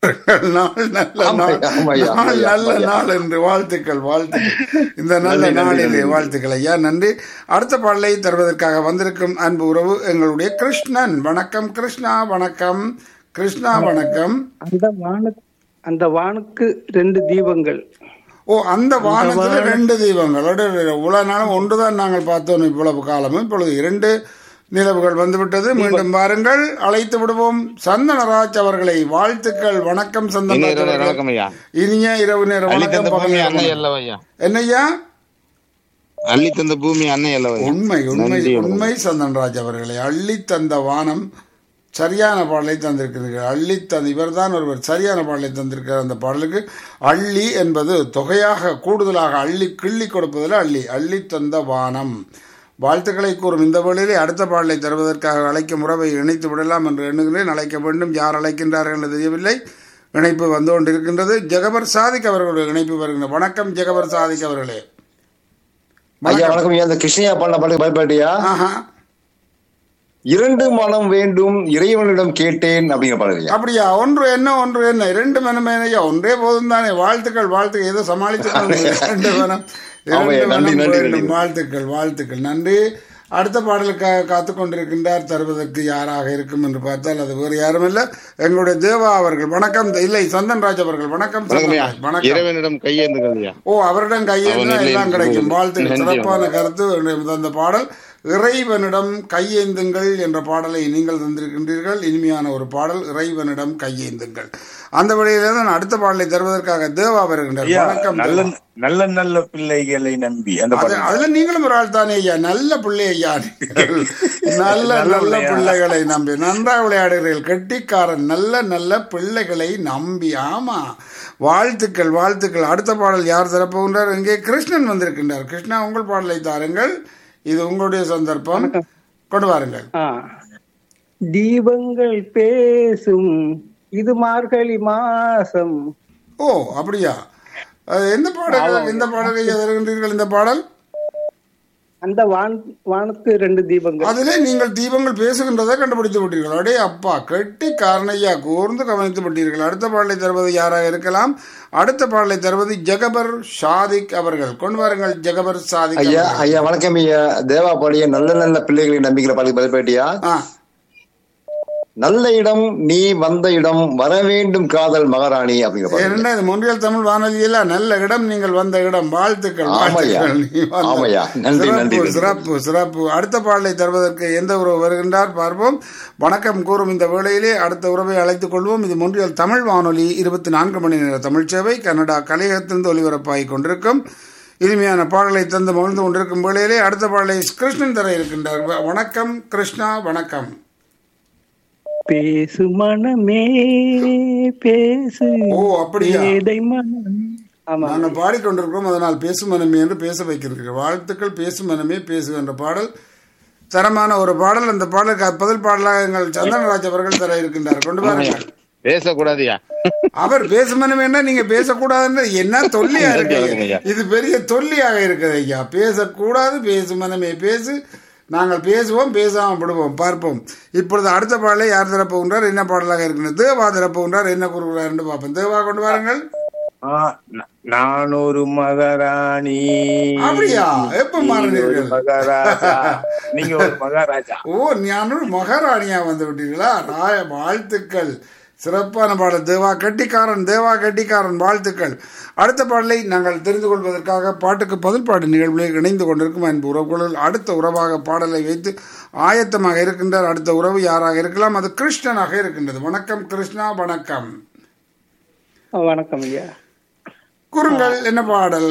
வாருங்கள் நாள் நல்ல நாள் ஆமாய்யா, ஆமாய்யா, நாள் ஆமாய்யா, நல்ல ஆமாய்யா. நாள் என்று வாழ்த்துக்கள் வாழ்த்துக்கள் இந்த நல்ல நன்றி, நன்றி, நாளிலே நன்றி. வாழ்த்துக்கள் ஐயா நன்றி அடுத்த பாடலை தருவதற்காக வந்திருக்கும் அன்பு உறவு எங்களுடைய கிருஷ்ணன் வணக்கம் கிருஷ்ணா வணக்கம் கிருஷ்ணா வணக்கம் அந்த வானு அந்த வானுக்கு ரெண்டு தீபங்கள் ஓ அந்த வானத்துல ரெண்டு தீபங்கள் இவ்வளவு நாளும் ஒன்றுதான் நாங்கள் பார்த்தோம் இவ்வளவு காலமும் இப்பொழுது இரண்டு நிலவுகள் வந்துவிட்டது மீண்டும் பாருங்கள் அழைத்து விடுவோம் சந்தனராஜ் அவர்களை வாழ்த்துக்கள் வணக்கம் இனிய இரவு சந்தனராஜ் வணக்கம் ஐயா இனிய இரவு நேர அள்ளி வணக்கம் தந்த பூமி பகல் அன்னை வணக்கம். அல்லவையா என்னய்யா அள்ளி தந்த பூமி அன்னை அல்லவையா உண்மை உண்மை நன்றி உண்மை சந்தன்ராஜ் அவர்களை அள்ளி தந்த வானம் சரியான பாடலை தந்திருக்கிறீர்கள் அள்ளி தந்த இவர்தான் ஒருவர் சரியான பாடலை தந்திருக்கிறார் அந்த பாடலுக்கு அள்ளி என்பது தொகையாக கூடுதலாக அள்ளி கிள்ளி கொடுப்பதில் அள்ளி அள்ளி தந்த வானம் வாழ்த்துக்களை கூறும் இந்த வேளையிலே அடுத்த பாடலை தருவதற்காக அழைக்கும் உறவை இணைத்து விடலாம் என்று எண்ணுகிறேன் அழைக்க வேண்டும் யார் அழைக்கின்றார்கள் என்று தெரியவில்லை இணைப்பு வந்து கொண்டிருக்கின்றது ஜெகபர் சாதிக் அவர்களுடைய இணைப்பு வருகின்ற வணக்கம் ஜெகபர் சாதிக் அவர்களே ஐயா வணக்கம் ஐயா இந்த கிருஷ்ணயா பாடின பாட்டுக்கு பயன்பட்டியா ஆஹா இரண்டு மனம் வேண்டும் இறைவனிடம் கேட்டேன் அப்படிங்கிற பாடல் ஐயா அப்படியா ஒன்று என்ன ஒன்று என்ன இரண்டு மனம் ஐயா ஒன்றே போதும் தானே வாழ்த்துக்கள் வாழ்த்துக்கள் ஏதோ சமாளித்து இரண்டு மனம் ஆமாய்யா, இரண்டு நன்றி, மனம் நன்றி, வேண்டும். நன்றி. வாழ்த்துக்கள் வாழ்த்துக்கள் நன்றி அடுத்த பாடலுக்காக காத்து கொண்டிருக்கின்றார் தருவதற்கு யாராக இருக்கும் என்று பார்த்தால் அது வேறு யாரும் இல்ல எங்களுடைய தேவா அவர்கள் வணக்கம் இல்லை சந்தன்ராஜ் அவர்கள் வணக்கம் வணக்கம் ஐயா சந்தன்ராஜ். வணக்கம் இறைவனிடம் கையேந்துங்கள் ஐயா ஓ அவரிடம் கையேந்தினா அவன் இல்லை எல்லாம் என்று கிடைக்கும் வாழ்த்துக்கள் நன்றி. சிறப்பான கருத்து அந்த பாடல் இறைவனிடம் கையேந்துங்கள் என்ற பாடலை நீங்கள் தந்திருக்கின்றீர்கள் இனிமையான ஒரு பாடல் இறைவனிடம் கையேந்துங்கள் அந்த வழியில தான் அடுத்த பாடலை தருவதற்காக தேவா வருகின்றார் ஐயா, வணக்கம் நல்ல தேவா. நல்ல நல்ல பிள்ளைகளை நம்பி அந்த அது- பாட்டு அதுல நீங்களும் ஒரு ஆள் தானே ஐயா நல்ல பிள்ளை ஐயா நீங்கள். நல்ல நல்ல பிள்ளைகளை நம்பி நன்றாக விளையாடுகிறீர்கள் கெட்டிக்காரன் நல்ல நல்ல பிள்ளைகளை நம்பி ஆமா வாழ்த்துக்கள் வாழ்த்துக்கள் அடுத்த பாடல் யார் தரப்போகின்றார் இங்கே கிருஷ்ணன் வந்திருக்கின்றார் கிருஷ்ணா உங்கள் பாடலை தாருங்கள் இது உங்களுடைய சந்தர்ப்பம் கொண்டு வாருங்கள் ஆ. தீபங்கள் பேசும் இது மார்கழி மாசம் ஓ அப்படியா அது எந்த பாடல் எந்த பாடலை தருகின்றீர்கள் இந்த பாடல் அந்த வான் வானுக்கு ரெண்டு தீபங்கள் அதிலே நீங்கள் தீபங்கள் பேசுகின்றதை கண்டுபிடித்து விட்டீர்கள் அடே அப்பா கெட்டி காரணையா கூர்ந்து கவனித்து விட்டீர்கள் அடுத்த பாடலை தருவது யாராக இருக்கலாம் அடுத்த பாடலை தருவது ஜெகபர் ஷாதிக் அவர்கள் கொண்டு வாருங்கள் ஜெகபர் சாதிக் ஐயா அவர்கள். ஐயா வணக்கம் ஐயா தேவா பாடிய நல்ல நல்ல பிள்ளைகளை நம்பிக்கிற பாட்டுக்கு பயன்பட்டியா ஆ, நல்ல இடம் நீ வந்த இடம் வர வேண்டும் காதல் மகாராணி அப்படிங்கிற பாடல் ஏனென்றால் இது மொன்றியல் தமிழ் வானொலியில் நல்ல இடம் நீங்கள் வந்த இடம் வாழ்த்துக்கள் ஆமாய்யா. வாழ்த்துக்கள். நீ வந்த- ஆமாய்யா. நன்றி, சிறப்பு, நன்றி, நன்றி. சிறப்பு சிறப்பு அடுத்த பாடலை தருவதற்கு எந்த உறவு வருகின்றார் பார்ப்போம் வணக்கம் கூறும் இந்த வேளையிலே அடுத்த உறவை அழைத்துக் கொள்வோம் இது மொன்றியல் தமிழ் வானொலி இருபத்தி நான்கு மணி நேர தமிழ் சேவை கனடா கலையகத்திலிருந்து ஒலிபரப்பாகிக் கொண்டிருக்கும் இனிமையான பாடலை தந்து மகிழ்ந்து கொண்டிருக்கும் வேளையிலே அடுத்த பாடலை கிருஷ்ணன் தர இருக்கின்றார் வ- வணக்கம் கிருஷ்ணா வணக்கம் பேசு மனமே பேசு ஓ அப்படியா ஏதை மனம் ஆமா நாங்கள் பாடிக்கொண்டிருக்கிறோம் அதனால் பேசும் மனமே என்று பேச வைக்கிறீர்கள் வாழ்த்துக்கள் பேசும் மனமே பேசு என்ற பாடல் தரமான ஒரு பாடல் அந்த பாடலுக்கு பதில் பாடலாக எங்கள் சந்தனராஜ் அவர்கள் தர இருக்கின்றார் கொண்டு வாருங்கள் பேசக்கூடாதுயா அவர் பேசும் மனமேன்னா நீங்க பேசக்கூடாதுன்னு என்ன தொல்லியா இருக்கு ஐயா. இது பெரிய தொல்லியாக இருக்குது ஐயா பேசக்கூடாது பேசும் மனமே பேசு நாங்கள் பேசுவோம் பேசாம விடுவோம் பார்ப்போம் இப்பொழுது அடுத்த பாடலை யார் தரப்போகின்றார் என்ன பாடலாக இருக்கின்றது தேவா தரப்போகின்றார் என்ன கூறுகிறார் என்று பார்ப்போம் தேவா கொண்டு வாருங்கள் ஆ, ந- நான் ஒரு மகாராணி அப்படியா? எப்ப நீங்க ஒரு மாறினீர்கள்? மகாராஜா நீங்க ஒரு மகாராஜா ஓ ஞானூர் மகாராணியா வந்து விட்டீர்களா ராய வாழ்த்துக்கள் சிறப்பான பாடல் தேவா கட்டிக்காரன் தேவா கட்டிக்காரன் வாழ்த்துக்கள் அடுத்த பாடலை நாங்கள் தெரிந்து கொள்வதற்காக பாட்டுக்கு பதில் பாடு நிகழ்வில் இணைந்து கொண்டிருக்கும் அன்பு உறவுகளில் அடுத்த உறவாக பாடலை வைத்து ஆயத்தமாக இருக்கின்றார் அடுத்த உறவு யாராக இருக்கலாம் அது கிருஷ்ணனாக இருக்கின்றது வணக்கம் கிருஷ்ணா வணக்கம் வணக்கம் ஐயா கூறுங்கள் என்ன பாடல்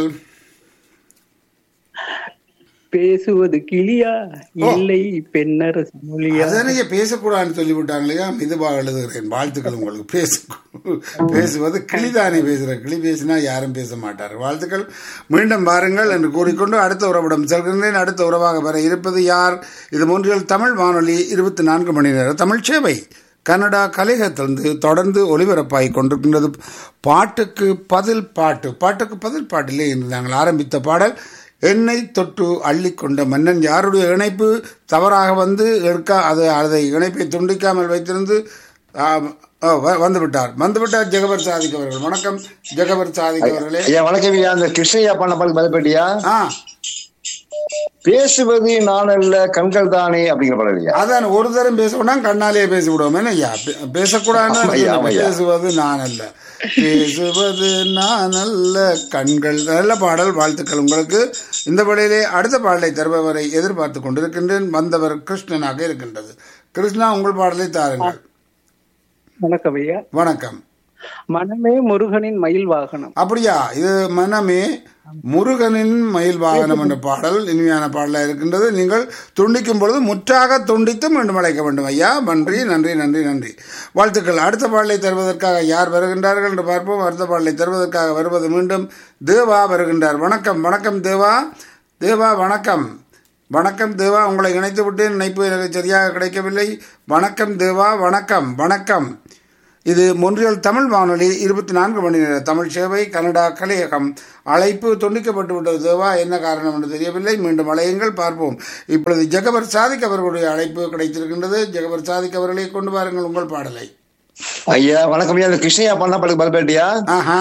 பேசுவது கிளியா இல்லை பெண்ணரசு மொழியா அதனையே பேசக்கூடாதுன்னு சொல்லிவிட்டாங்களே மெதுவாக எழுதுகிறேன் வாழ்த்துக்கள் உங்களுக்கு பேச பேசுவது கிளிதானே பேசுகிற கிளி பேசினா யாரும் பேச மாட்டார் வாழ்த்துக்கள் மீண்டும் வாருங்கள் என்று கூறிக்கொண்டு அடுத்த உறவிடம் செல்கின்றேன் அடுத்த உறவாக வர இருப்பது யார் இது மூன்றில் தமிழ் வானொலி இருபத்தி நான்கு மணி நேர தமிழ் சேவை கனடா கலையகத்திலிருந்து தொடர்ந்து ஒளிபரப்பாகி கொண்டிருக்கின்றது பாட்டுக்கு பதில் பாட்டு பாட்டுக்கு பதில் பாட்டிலே இன்று நாங்கள் ஆரம்பித்த பாடல் என்னை தொட்டு அள்ளிக்கொண்ட மன்னன் யாருடைய இணைப்பு தவறாக வந்து எடுக்க அது அதை இணைப்பை துண்டிக்காமல் வைத்திருந்து ஆம், ஓ வ- வந்து விட்டார் வந்து விட்டார் ஜெகபர் சாதிக் அவர்கள் வணக்கம் ஜெகபர் சாதிக் அவர்களே ஐயா வணக்கம் ஐயா அந்த கிருஷ்ணய்யா பண்ண பாட்டு பதில்பட்டியா ஆ பேசுவது நான் அல்ல கண்கள் தானே அப்படிங்கிற பாடல் ஐயா அதான் ஒரு தரம் பேசக்கூடா கண்ணாலேயே பேசி விடுவோம் என்ன ஐயா பே- பேசக்கூடாதுன்னு ஆமாய்யா, ஆமாய்யா. பேசுவது நான் அல்ல பேசுவது நான் அல்ல கண்கள் நல்ல பாடல் வாழ்த்துக்கள் உங்களுக்கு இந்த வழியிலே அடுத்த பாடலை தருபவரை எதிர்பார்த்து கொண்டிருக்கின்றேன் வந்தவர் கிருஷ்ணனாக இருக்கின்றது கிருஷ்ணா உங்கள் பாடலை தாருங்கள் வணக்கம் ஐயா வணக்கம் மனமே முருகனின் மயில் வாகனம் அப்படியா இது மனமே முருகனின் மயில் வாகனம் என்ற பாடல் இனிமையான பாடலாக இருக்கின்றது நீங்கள் துண்டிக்கும் பொழுது முற்றாக துண்டித்து மீண்டும் அழைக்க வேண்டும் ஐயா நன்றி நன்றி நன்றி நன்றி வாழ்த்துக்கள் அடுத்த பாடலை தருவதற்காக யார் வருகின்றார்கள் என்று பார்ப்போம் அடுத்த பாடலை தருவதற்காக வருவது மீண்டும் தேவா வருகின்றார் வணக்கம் வணக்கம் தேவா தேவா வணக்கம் வணக்கம் தேவா உங்களை இணைத்து விட்டேன் இணைப்பு எனக்கு சரியாக கிடைக்கவில்லை வணக்கம் தேவா வணக்கம் வணக்கம் இது மொன்றியல் தமிழ் வானொலி இருபத்தி நான்கு மணி நேர தமிழ் சேவை கனடா கலையகம் அழைப்பு துண்டிக்கப்பட்டு விட்டது தேவா என்ன காரணம் என்று தெரியவில்லை மீண்டும் அழையுங்கள் பார்ப்போம் இப்பொழுது ஜெகபர் சாதிக் அவர்களுடைய அழைப்பு கிடைத்திருக்கின்றது ஜெகபர் சாதிக் அவர்களை கொண்டு வாருங்கள் உங்கள் பாடலை ஐயா வணக்கம் ஐயா அந்த கிருஷ்ணய்யா பண்ண பாட்டு பதில்பட்டியா ஆஹா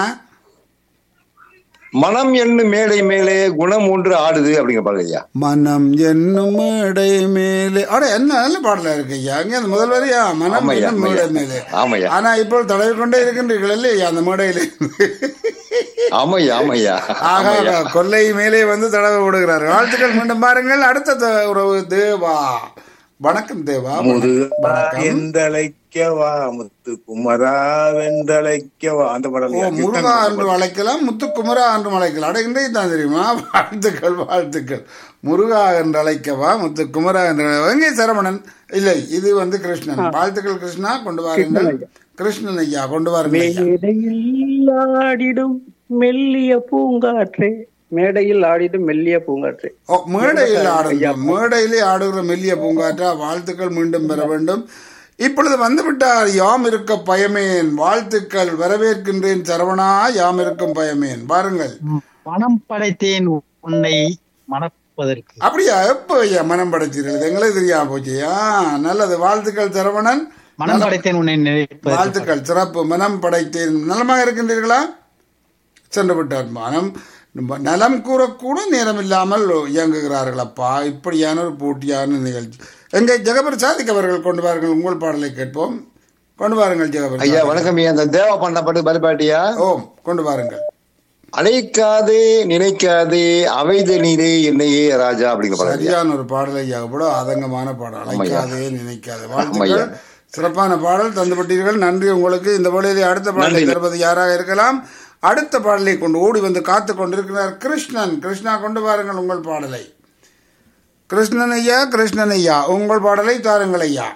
மனம் என்னும் மேடை மேலே குணம் ஒன்று ஆடுது அப்படிங்கிற பாடல் ஐயா மனம் என்னும் மேடை மேலே அட என்ன நல்ல பாடலா இருக்கு ஐயா அங்கே அந்த முதல் வரியா மனம் ஆமாய்யா, என்னும் மேடை மேலே ஆமாய்யா ஆனா இப்போ தடவி கொண்டே இருக்கின்றீர்கள் இல்லையா அந்த மேடையிலே ஆமையா ஆமையா ஆகா கொல்லை மேலே வந்து தடவை விடுகிறார் வாழ்த்துக்கள் மீண்டும் பாருங்கள் அடுத்த த- உறவு தேவா வணக்கம் தேவா முருகா வணக்கம் எந்தழைக்கவா முத்து குமரா வெந்தழைக்கவா அந்த ஓ படம் முருகா என்று அழைக்கலாம் முத்துக்குமரா என்று அழைக்கலாம் அட இன்றைக்கு தான் தெரியுமா வாழ்த்துக்கள் வாழ்த்துக்கள் முருகா என்று அழைக்கவா முத்துக்குமரா என்று அழை- எங்கே சரவணன் இல்லை இது வந்து கிருஷ்ணன் வாழ்த்துக்கள் கிருஷ்ணா கொண்டு வாருங்கள் கிருஷ்ணன் ஐயா கொண்டு வாருங்கள் ஐயா. மேடையில் ஆடிடும் மெல்லிய பூங்காற்றே மேடையில் ஆடிடும் மெல்லிய பூங்காற்றே ஓ மேடையில் ஆடுங்க மேடையிலே ஆடுகிற மெல்லிய பூங்காற்றா வாழ்த்துக்கள் மீண்டும் பெற வேண்டும் இப்பொழுது வந்துவிட்டார் யாம் இருக்க பயமேன் வாழ்த்துக்கள் வரவேற்கின்றேன் சரவணா யாம் இருக்கும் பயமேன் பாருங்கள் மனம் படைத்தேன் உன்னை மணப்பதற்கு அப்படியா எப்ப ஐயா மனம் படைச்சீர்கள் இது எங்களுக்கு தெரியாம போச்சு ஆ நல்லது வாழ்த்துக்கள் சரவணன் மனம் படைத்தேன் உன்னை நினைப்பதற்கு வாழ்த்துக்கள் சிறப்பு மனம் படைத்தேன் நலமாக இருக்கின்றீர்களா சென்று விட்டார் மனம் நலம் கூறக்கூட நேரம் இல்லாமல் இயங்குகிறார்கள் அப்பா இப்படியான ஒரு போட்டியான நிகழ்ச்சி எங்கே ஜெகபர் சாதிக் அவர்கள் கொண்டு வாருங்கள் உங்கள் பாடலை கேட்போம் கொண்டு வாருங்கள் ஜெகபர் ஐயா சாதிக். வணக்கம் ஐயா அந்த தேவா பண்ண பாட்டு பதில்பாட்டியா ஓம் கொண்டு வாருங்கள் அழைக்காதே நினைக்காதே அவைத நீரே என்னையே ராஜா அப்படிங்கிற பாடல் ஐயா. சரியான ஒரு பாடலை கூட அதங்கமான பாடல் ஆமாய்யா. அழைக்காதே நினைக்காதே ஆமாய்யா. வாழ்த்துக்கள் சிறப்பான பாடல் தந்துவிட்டீர்கள் நன்றி உங்களுக்கு இந்த வேளையிலே அடுத்த பாடலை நன்றி. தருவது யாராக இருக்கலாம் அடுத்த பாடலை கொண்டு ஓடி வந்து காத்து கொண்டிருக்கிறார் கிருஷ்ணன் கிருஷ்ணா கொண்டு வாருங்கள் உங்கள் பாடலை கிருஷ்ணன் ஐயா கிருஷ்ணன் ஐயா உங்கள் பாடலை தாருங்கள் ஐயா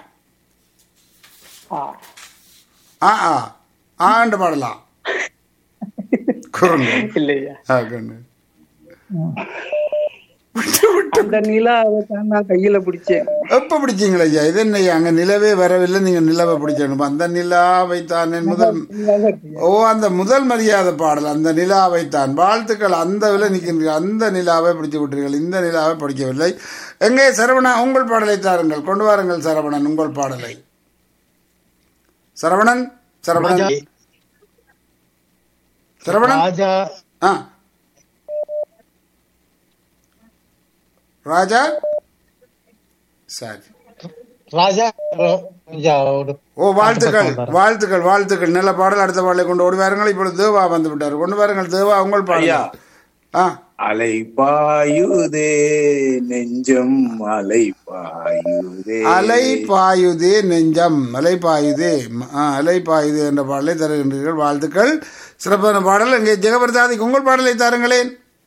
ஆ ஆ ஆண்டு பாடலாம் குறுங்க இல்லையா ஆ, கண்ணு. அந்த நிலாவை தான் நான் கையில பிடிச்சேன் எப்ப பிடிச்சீங்களா ஐயா இது என்ன ஐயா அங்க நிலவே வரவில்லை நீங்க நிலவை பிடிச்சணும் அந்த நிலாவை தான் என் முதல் ஓ அந்த முதல் மரியாதை பாடல் அந்த நிலாவை தான் வாழ்த்துக்கள் அந்த விலை நிற்கின்றீர்கள் அந்த நிலாவை பிடிச்சு விட்டீர்கள் இந்த நிலாவை படிக்கவில்லை எங்கே சரவணா உங்கள் பாடலை தாருங்கள் கொண்டு வாருங்கள் சரவணன் உங்கள் பாடலை சரவணன் சரவணன் ராஜா- சரவணன் ராஜா ஆ ராஜா சரி ராஜா ராஜாவோட ஓ வாழ்த்துக்கள் வாழ்த்துக்கள் வாழ்த்துக்கள் நல்ல பாடல் அடுத்த பாடலை கொண்டு ஓடி வாருங்கள் இப்பொழுது தேவா வந்து விட்டார் கொண்டு வாருங்கள் தேவா உங்கள் ஐயா. பாடல் ஆ அலை பாயுதே நெஞ்சம் அலை பாயுதே அலை பாயுதே நெஞ்சம் அலை பாயுதே ம- ஆ, அலை பாயுதே என்ற பாடலை தருகின்றீர்கள் வாழ்த்துக்கள் சிறப்பான பாடல் இங்கே ஜெகபிரதாதிக்கு உங்கள் பாடலை தாருங்களேன்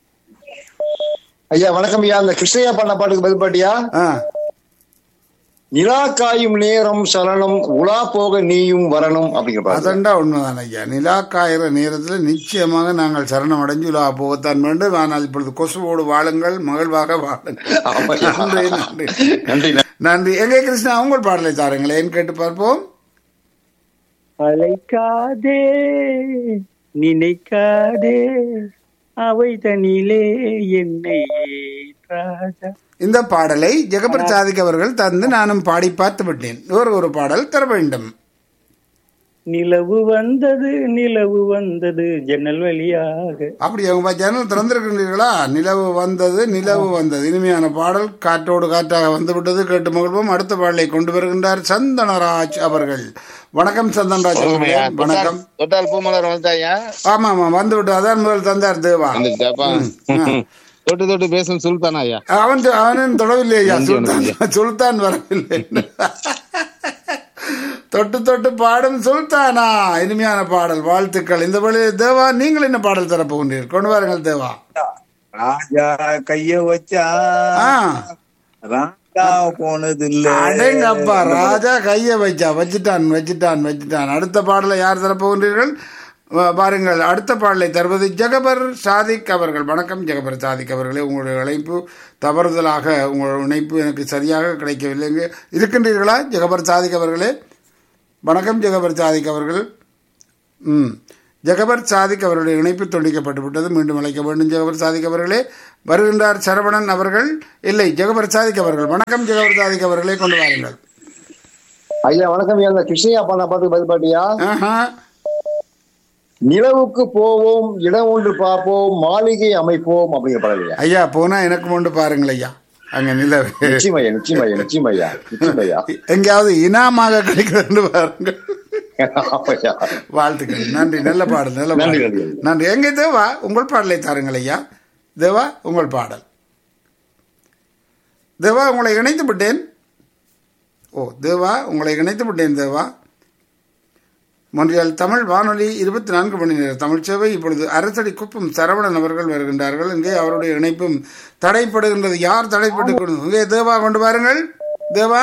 ஐயா வணக்கம் ஐயா அந்த கிருஷ்ணய்யா பண்ண பாட்டுக்கு பதில்பாட்டியா ஆ நிலா காயும் நேரம் சலனம் உலா போக நீயும் வரணும் அப்படிங்கிற பாடல் அதண்டா உண்மைதான் ஐயா நிலா காயிற நேரத்தில் நிச்சயமாக நாங்கள் சரணம் அடைஞ்சு உலா போகத்தான் வேண்டும் ஆனால் இப்பொழுது கொசுவோடு வாழுங்கள் மகிழ்வாக வாழுங்கள் ஆமாய்யா. நன்றி நன்றி நன்றி நன்றி எங்கே கிருஷ்ணா உங்கள் பாடலை தாருங்களேன் கேட்டு பார்ப்போம் அழைக்காதே நினைக்காதே அவை தனிலே என்னை ராஜா இந்த பாடலை ஜெகபர் சாதிக் அவர்கள் தந்து நானும் பாடி பார்த்து விட்டேன் ஒரு ஒரு பாடல் தர வேண்டும் நிலவு வந்தது நிலவு வந்தது ஜன்னல் வழியாக அப்படி அவங்க ஜன்னல் திறந்திருக்கின்றீர்களா நிலவு வந்தது நிலவு வந்தது இனிமையான பாடல் காற்றோடு காற்றாக வந்துவிட்டது கேட்டு மகிழ்வோம் அடுத்த பாடலை கொண்டு வருகின்றார் சந்தனராஜ் அவர்கள் வணக்கம் சந்தனராஜ் அவர்களே வணக்கம் தொட்டால் பூமலர் வந்துட்டாயா ஆமா ஆமா வந்து விட்டு அதான் முதல் தந்தார் தேவா வந்துருச்சாப்பா தொட்டு தொட்டு பேசும் சுல்தானா ஐயா அவன் அவனும் தொடவில்லை ஐயா நன்றி, சுல்தான் நன்றி. சுல்தான் வரவில்லை தொட்டு தொட்டு பாடும் சுல்தானா இனிமையான பாடல் வாழ்த்துக்கள் இந்த வழியில் தேவா நீங்கள் என்ன பாடல் தரப்போகின்றீர்கள் கொண்டு வாருங்கள் தேவா ராஜா கைய வச்சா ஆ ராஜா போனது இல்ல அடேங்கப்பா ராஜா கைய வச்சா வச்சுட்டான் வச்சுட்டான் வச்சுட்டான் அடுத்த பாடலை யார் தரப்போகின்றீர்கள் வ- பாருங்கள் அடுத்த பாடலை தருவது ஜெகபர் சாதிக் அவர்கள் வணக்கம் ஜெகபர் சாதிக் அவர்களே உங்களுடைய இணைப்பு தவறுதலாக உங்களுடைய இணைப்பு எனக்கு சரியாக கிடைக்கவில்லைங்க இருக்கின்றீர்களா ஜெகபர் சாதிக் அவர்களே வணக்கம் ஜெகபர் சாதிக் அவர்கள் ம் ஜெகபர் சாதிக் அவருடைய இணைப்பு துண்டிக்கப்பட்டு விட்டது மீண்டும் அழைக்க வேண்டும் ஜெகபர் சாதிக் அவர்களே வருகின்றார் சரவணன் அவர்கள் இல்லை ஜெகபர் சாதிக் அவர்கள் வணக்கம் ஜெகபர் சாதிக் அவர்களே கொண்டு வாருங்கள் ஐயா வணக்கம் ஐயா இந்த கிருஷ்ணயா பண்ண பார்த்து பதில் பாட்டியா ஆஹா நிலவுக்கு போவோம் இடம் ஒன்று பார்ப்போம் மாளிகை அமைப்போம் அப்படிங்கிற படம் ஐயா போனா எனக்கு கொண்டு பாருங்கள் ஐயா அங்க நிலவு நிச்சயம் ஐயா நிச்சயம் ஐயா நிச்சயம் ஐயா நிச்சயம் ஐயா எங்கேயாவது இனாமாக கிடைக்கிறது பாருங்கள் ஆமாய்யா. வாழ்த்துக்கள் நன்றி நல்ல பாடல் நல்ல நன்றி, பாடல் நன்றி. நன்றி எங்கே தேவா உங்கள் பாடலை தாருங்கள் ஐயா தேவா உங்கள் பாடல் தேவா உங்களை இணைத்து விட்டேன் ஓ தேவா உங்களை இணைத்து விட்டேன் தேவா மொன்றியால் தமிழ் வானொலி இருபத்தி நான்கு மணி நேர தமிழ் சேவை இப்பொழுது அரசடி குப்பம் சரவணன் அவர்கள் வருகின்றார்கள் இங்கே அவருடைய இணைப்பும் தடைப்படுகின்றது யார் தடைப்பட்டு கொண்டு இங்கே தேவா கொண்டு வாருங்கள் தேவா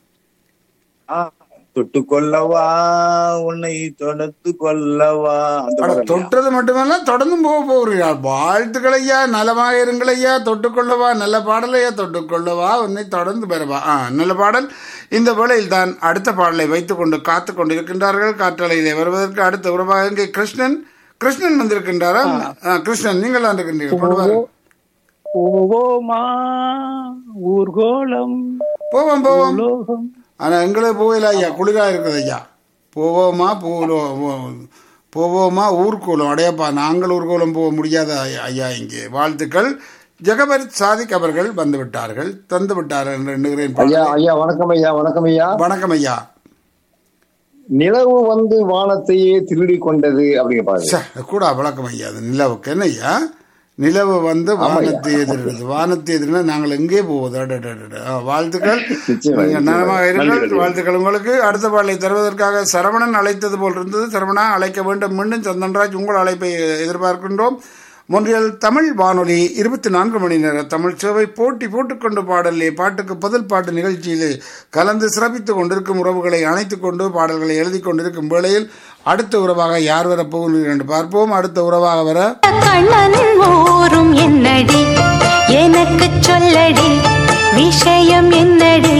தொட்டு கொள்ளவா உன்னை தொடர்ந்து கொள்ளவா அந்த அட, படம் இல்லையா? தொட்டது மட்டுமல்ல தொடர்ந்து போக போகிறீர்கள் வாழ்த்துக்கள் ஐயா நலமாக இருங்கள் ஐயா தொட்டுக்கொள்ளவா நல்ல பாடலையா தொட்டுக்கொள்ளவா உன்னை தொடர்ந்து பெறவா ஆ நல்ல பாடல் இந்த வேளையில் தான் அடுத்த பாடலை வைத்துக் கொண்டு காத்து கொண்டிருக்கின்றார்கள் காற்றலையிலே வருவதற்கு அடுத்த உறவாக இங்கே கிருஷ்ணன் கிருஷ்ணன் வந்திருக்கின்றாரா ஆ, கிருஷ்ணன் நீங்கள் தான் இருக்கின்றீர்கள் கொண்டு வாருங்கள். போவோமா ஊர்கோலம் போவோம் போவோம் உலோகம் ஆனா எங்களுக்கு போகல ஐயா குளிரா இருக்குது ஐயா போவோமா போலோ போவோமா ஊர்கோலம் அடையப்பா நாங்கள் ஊர்கோலம் போக முடியாத ஐயா- ஐயா இங்கே வாழ்த்துக்கள் ஜெகபர் சாதிக் அவர்கள் வந்து விட்டார்கள் தந்து விட்டார்கள் என்று எண்ணுகிறேன் ஐயா ஐயா வணக்கம் ஐயா வணக்கம் ஐயா வணக்கம் ஐயா நிலவு வந்து வானத்தையே திருடி கொண்டது அப்படிங்கிற பாருங்க ச, கூட வழக்கம் ஐயா அது நிலவுக்கு என்ன ஐயா நிலவு வந்து வானத்தை எதிர்க்கிறது வானத்தை எதிர்னா நாங்கள் எங்கே போவது அடடடட. ஆ, வாழ்த்துக்கள் நிச்சயமா, நீங்கள் நலமாக நிச்சயமா. இருங்கள் நன்றி, நன்றி. வாழ்த்துக்கள் உங்களுக்கு அடுத்த பாடலை தருவதற்காக சரவணன் அழைத்தது போல் இருந்தது சரவணா அழைக்க வேண்டும் மீண்டும் சந்தன்ராஜ் உங்கள் அழைப்பை எதிர்பார்க்கின்றோம் மொன்றியல் தமிழ் வானொலி இருபத்தி நான்கு மணி நேர தமிழ் சேவை போட்டி போட்டுக்கொண்டு பாடலே பாட்டுக்கு பதில் பாட்டு நிகழ்ச்சியிலே கலந்து சிறப்பித்துக் கொண்டிருக்கும் உறவுகளை அணைத்துக் கொண்டு பாடல்களை எழுதி கொண்டிருக்கும் வேளையில் அடுத்த உறவாக யார் வர போகிறீர்கள் என்று பார்ப்போம் அடுத்த உறவாக வர கண்ணன் ஊரும் என்னடி எனக்கு சொல்லடி விஷயம் என்னடி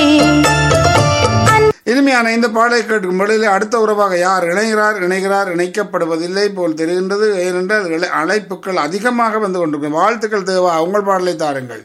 இனிமையான இந்த பாடலை கேட்கும் வேளையில் அடுத்த உறவாக யார் இணைகிறார் இணைகிறார் இணைக்கப்படுவதில்லை போல் தெரிகின்றது ஏனென்றால் இழை- அழைப்புகள் அதிகமாக வந்து கொண்டிருக்கும் வாழ்த்துக்கள் தேவா உங்கள் பாடலை தாருங்கள்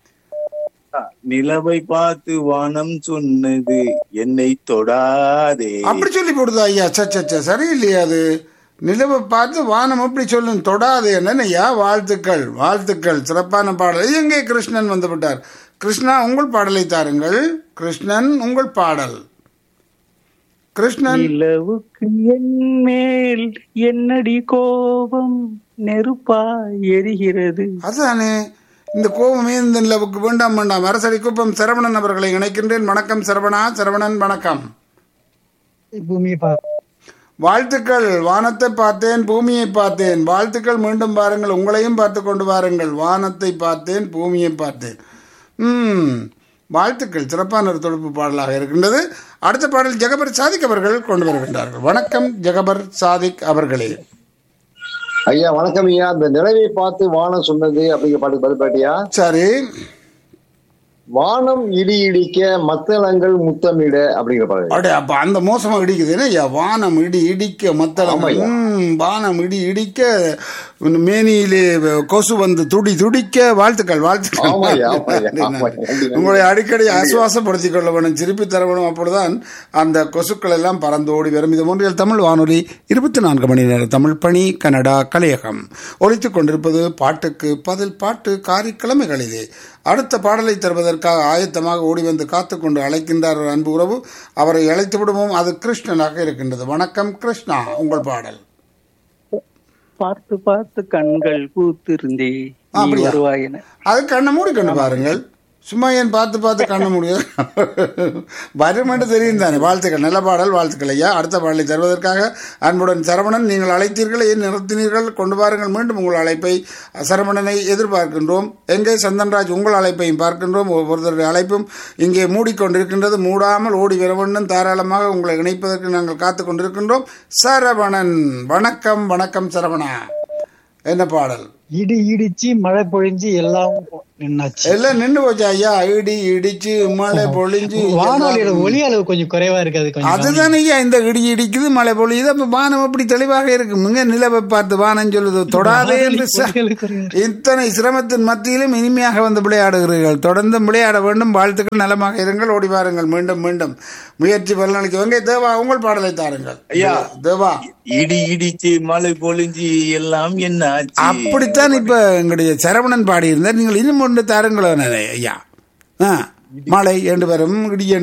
நிலவை பார்த்து வானம் சொன்னது என்னை தொடாதே அப்படி சொல்லி போடுது ஐயா சச்ச சரியில்லையா அது நிலவை பார்த்து வானம் அப்படி சொல்லும் தொடாது என்னையா வாழ்த்துக்கள் வாழ்த்துக்கள் சிறப்பான பாடல் எங்கே கிருஷ்ணன் வந்து விட்டார் கிருஷ்ணா உங்கள் பாடலை தாருங்கள் கிருஷ்ணன் உங்கள் பாடல் கிருஷ்ணன் நிலவுக்கு என் மேல் என்னடி கோபம் நெருப்பா எரிகிறது அதுதானே இந்த கோபமே இந்த நிலவுக்கு வேண்டாம் வேண்டாம் அரசடி குப்பம் சரவணன் அவர்களை இணைக்கின்றேன் வணக்கம் சரவணா சரவணன் வணக்கம் பூமியை பா வாழ்த்துக்கள் வானத்தை பார்த்தேன் பூமியை பார்த்தேன் வாழ்த்துக்கள் மீண்டும் பாருங்கள் உங்களையும் பார்த்து கொண்டு வாருங்கள் வானத்தை பார்த்தேன் பூமியை பார்த்தேன் ம் வாழ்த்துக்கள் சிறப்பான ஒரு தொடுப்பு பாடலாக இருக்கின்றது அடுத்த பாடல் ஜெகபர் சாதிக் அவர்கள் கொண்டு வருகின்றார்கள் வணக்கம் ஜெகபர் சாதிக் அவர்களே ஐயா வணக்கம் ஐயா இந்த நிலவை பார்த்து வானம் சொன்னது அப்படிங்கிற பாட்டு பதில் பாட்டியா சரி வானம் இடி இடிக்க மத்தளங்கள் முத்தமிட அப்படிங்கிற பாடல் அடே அப்ப அந்த மோசமா இடிக்குது என்ன ஐயா வானம் இடி இடிக்க மத்தளம் ஆமாய்யா. ம் வானம் இடி இடிக்க மேனியிலே கொசு வந்து துடி துடிக்க வாழ்த்துக்கள் ஆமாய்யா, ஆமாய்யா, ஆமாய்யா. வாழ்த்துக்கள் உங்களை அடிக்கடி ஆசுவாசப்படுத்திக் கொள்ள வேணும் திருப்பி தர வேணும் அப்பொழுதுதான் அந்த கொசுக்கள் எல்லாம் பறந்து ஓடி வரும் இது ஒன்றியல் தமிழ் வானொலி இருபத்தி நான்கு மணி நேர தமிழ் பணி கனடா கலையகம் ஒலித்துக் கொண்டிருப்பது பாட்டுக்கு பதில் பாட்டு காரிக்கிழமைகளிலே அடுத்த பாடலை தருவதற்காக ஆயத்தமாக ஓடி வந்து காத்துக்கொண்டு அழைக்கின்றார் ஒரு அன்பு உறவு அவரை அழைத்து விடுவோம் அது கிருஷ்ணனாக இருக்கின்றது வணக்கம் கிருஷ்ணா உங்கள் பாடல் பார்த்து பார்த்து கண்கள் பூத்திருந்தே ஆ, நீ அப்படியா? வருவாய் என அது கண்ணை மூடி கண்டு பாருங்கள் சும்மா ஏன் பார்த்து பார்த்து கண்ண முடியும் வருமென்று தெரியும் தானே வாழ்த்துக்கள் நல்ல பாடல் வாழ்த்துக்கள் ஐயா அடுத்த பாடலை தருவதற்காக அன்புடன் சரவணன் நீங்கள் அழைத்தீர்கள் ஏன் நிறுத்தினீர்கள் கொண்டு வாருங்கள் மீண்டும் உங்கள் அழைப்பை சரவணனை எதிர்பார்க்கின்றோம் எங்கே சந்தன்ராஜ் உங்கள் அழைப்பையும் பார்க்கின்றோம் ஒவ்வொருத்தருடைய அழைப்பும் இங்கே மூடிக்கொண்டிருக்கின்றது மூடாமல் ஓடி வர வேண்டும் தாராளமாக உங்களை இணைப்பதற்கு நாங்கள் காத்து கொண்டிருக்கின்றோம் சரவணன் வணக்கம் வணக்கம் சரவணா என்ன பாடல் இடி இடிச்சு மழை பொழிஞ்சு எல்லாம் நின்னாச்சு எல்லாம் நின்று போச்சு ஐயா இடி இடிச்சு மழை பொழிஞ்சு வானொலியோட எல்லாம் ஒலி அளவு கொஞ்சம் குறைவா இருக்காது கொஞ்சம் அதுதானே ஐயா இந்த இடி இடிக்குது மழை பொழியுது அப்ப வானம் அப்படி தெளிவாக இருக்கு மிக நிலவை பார்த்து வானம் சொல்லுது தொடாதே என்று ச- ஒலிகள் குறைவா இருக்கு. இத்தனை சிரமத்தின் மத்தியிலும் இனிமையாக வந்து விளையாடுகிறீர்கள் தொடர்ந்து விளையாட வேண்டும் வாழ்த்துக்கள் நலமாக இருங்கள் ஓடி வாருங்கள் மீண்டும் மீண்டும் முயற்சி பலனளிக்க வெங்கை தேவா உங்கள் பாடலை தாருங்கள் ஐயா. தேவா இடி இடிச்சு மழை பொழிஞ்சு எல்லாம் என்ன ஆச்சு அப்படித்தான் இப்ப எங்களுடைய சரவணன் பாடியிருந்தார் நீங்கள் இன்னும் ஒன்று தாருங்களோ ஐயா ஆ, மழை என்று வரும் இடி